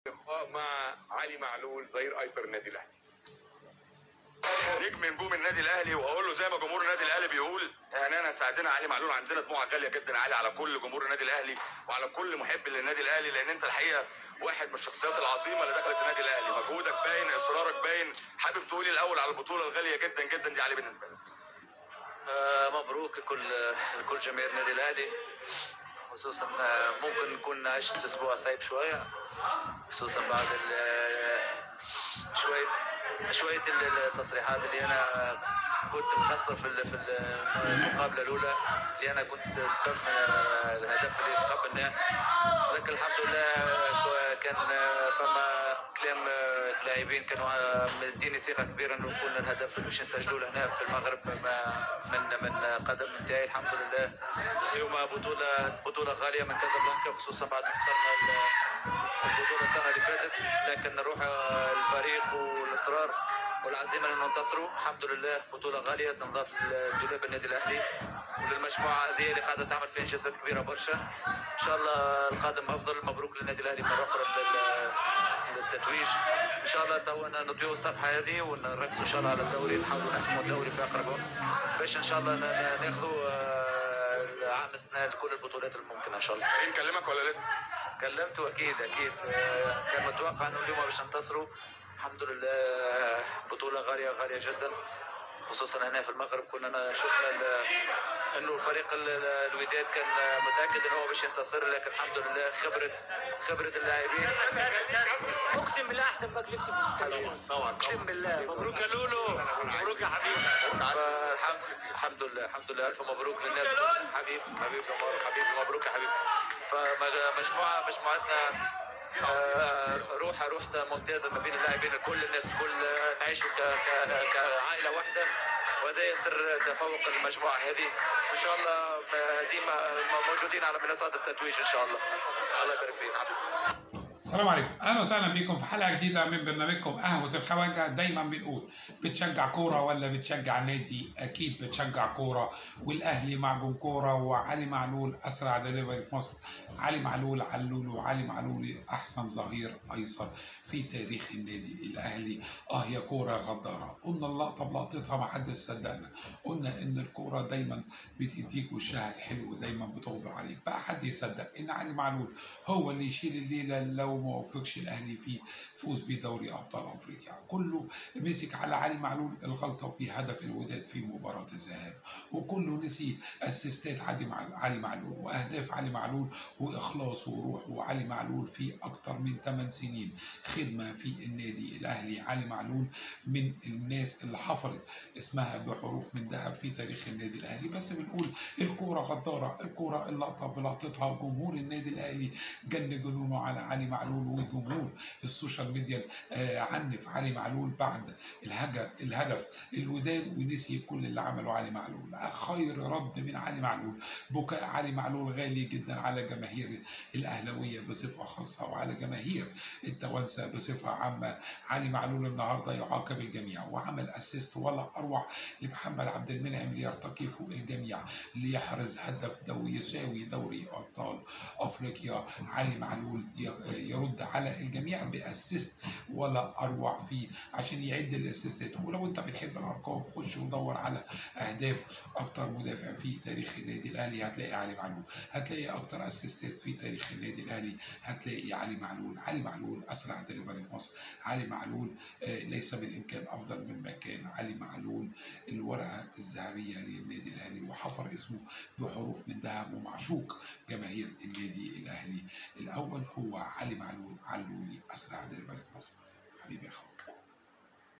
لقاء مع علي معلول ظهير ايسر النادي الاهلي نجم نجوم النادي الاهلي واقول له زي ما جمهور النادي الاهلي بيقول يعني انا ساعدنا علي معلول عندنا دموع غاليه جدا علي على كل جمهور النادي الاهلي وعلى كل محب للنادي الاهلي لان انت الحقيقه واحد من الشخصيات العظيمه اللي دخلت النادي الاهلي مجهودك باين اصرارك باين حابب تقولي الاول على البطوله الغاليه جدا جدا دي علي بالنسبه لك آه، مبروك لكل لكل جماهير النادي الاهلي خصوصا آه، ممكن نكون عشت اسبوع صعيب شويه خصوصا بعد ال- شويه شويه التصريحات اللي انا كنت مخسر في ال- في المقابله الاولى اللي انا كنت سبب من الهدف اللي تقبلناه لكن الحمد لله كان فما كلام اللاعبين كانوا مديني ثقه كبيره انه يكون الهدف اللي مش نسجلوه هنا في المغرب ما- من من قدم نتاعي الحمد لله اليوم بطوله بطوله غاليه من كازابلانكا خصوصا بعد ما خسرنا ال- البطوله السنه اللي فاتت لكن روح الفريق والاصرار والعزيمه انه ننتصروا الحمد لله بطوله غاليه تنضاف لدولاب النادي الاهلي وللمجموعه هذه اللي قاعده تعمل فيها انجازات كبيره برشا ان شاء الله القادم افضل مبروك للنادي الاهلي مره اخرى لل- للتتويج ان شاء الله تو نطيو الصفحه هذه ونركزوا ان شاء الله على الدوري نحاولوا نحسموا الدوري في اقرب وقت باش ان شاء الله ن- ن- ناخذوا آه، العام السنه كل البطولات الممكنه ان شاء الله كريم كلمك ولا لسه؟ كلمته اكيد اكيد آه، كان متوقع انه اليوم باش ننتصروا الحمد لله آه، بطوله غاليه غاليه جدا خصوصا هنا في المغرب كنا شفنا ال- انه فريق ال- ال- الوداد كان متاكد انه هو باش ينتصر لكن الحمد لله خبره خبره اللاعبين اقسم بالله احسن باك ليفت في التاريخ طبعا اقسم بالله مبروك يا لولو مبروك يا حبيبي فالحمد الحمد لله الحمد لله الف مبروك للناس حبيب حبيب عمر حبيبي مبروك يا حبيبي فمجموعه مجموعتنا آه، روح روح ممتازه ما بين اللاعبين كل الناس كل نعيشوا ك- ك- كعائله واحده وهذا سر تفوق المجموعه هذه ان شاء الله آه، ديما موجودين على منصات التتويج ان شاء الله الله يبارك فيك السلام عليكم اهلا وسهلا بكم في حلقه جديده من برنامجكم قهوه الخواجه دايما بنقول بتشجع كوره ولا بتشجع نادي اكيد بتشجع كوره والاهلي معجون كوره وعلي معلول اسرع دليفري في مصر علي معلول علول وعلي معلول احسن ظهير ايسر في تاريخ النادي الاهلي اه يا كوره غداره قلنا اللقطه بلقطتها ما حدش صدقنا قلنا ان الكوره دايما بتديك وشها الحلو ودايما بتغدر عليك بقى حد يصدق ان علي معلول هو اللي يشيل الليله لو ما وفقش الاهلي في فوز بدوري ابطال افريقيا كله مسك على علي معلول الغلطه في هدف الوداد في مباراه الذهاب وكله نسي اسيستات علي مع- علي معلول واهداف علي معلول واخلاص وروح وعلي معلول في اكتر من 8 سنين خدمه في النادي الاهلي علي معلول من الناس اللي حفرت اسمها بحروف من ذهب في تاريخ النادي الاهلي بس بنقول الكوره غداره الكوره اللقطه بلقطتها جمهور النادي الاهلي جن جنونه على علي معلول وجمهور السوشيال ميديا آه، عنف علي معلول بعد الهجر الهدف الوداد ونسي كل اللي عمله علي معلول خير رد من علي معلول بكاء علي معلول غالي جدا على جماهير الاهلاويه بصفه خاصه وعلى جماهير التوانسه بصفه عامه علي معلول النهارده يعاقب الجميع وعمل اسيست ولا اروع لمحمد عبد المنعم ليرتقي فوق الجميع ليحرز هدف دو يساوي دوري ابطال افريقيا علي معلول ي- يرد على الجميع باسيست ولا اروع فيه عشان يعد الاسيستات ولو انت بتحب الارقام خش ودور على اهداف اكتر مدافع في تاريخ النادي الاهلي هتلاقي علي معلول هتلاقي اكتر اسيستات في تاريخ النادي الاهلي هتلاقي علي معلول علي معلول اسرع دليفري في مصر علي معلول آه، ليس بالامكان افضل مما كان علي معلول الورقه الذهبيه للنادي الاهلي وحفر اسمه بحروف من ذهب ومعشوق جماهير النادي الاهلي الاول هو علي معلول علولي اسرع دليفري في مصر حبيبي يا اخوك